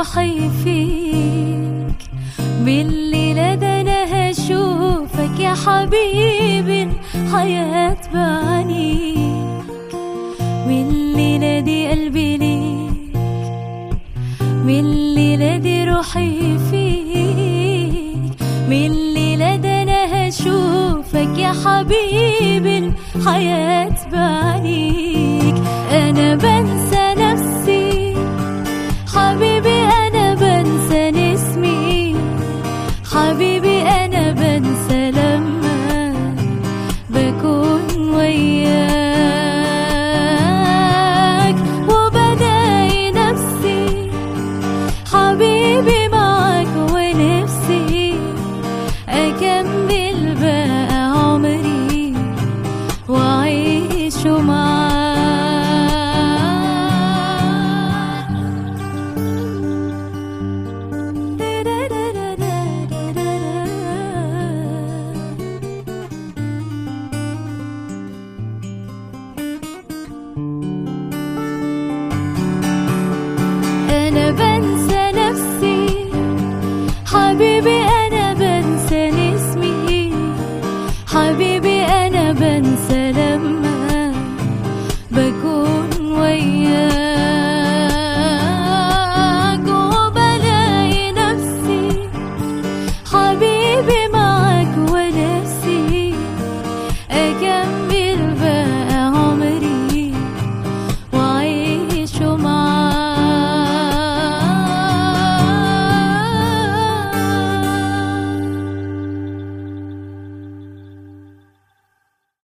روحي فيك بالليلة ده أنا هشوفك يا حبيبي الحياة بعينيك والليلة دي قلبي ليك والليلة دي روحي فيك والليلة ده أنا هشوفك يا حبيبي الحياة بعينيك أنا بنسى نفسي حبيبي أنا بنسى اسمي حبيبي أنا بنسى لما بكون وياك وبلاقي نفسي حبيبي معاك ونفسي أكمل بقى عمري وأعيش معاك أنا بنسى نفسي حبيبي أنا بنسى اسمي حبيبي أنا بنسى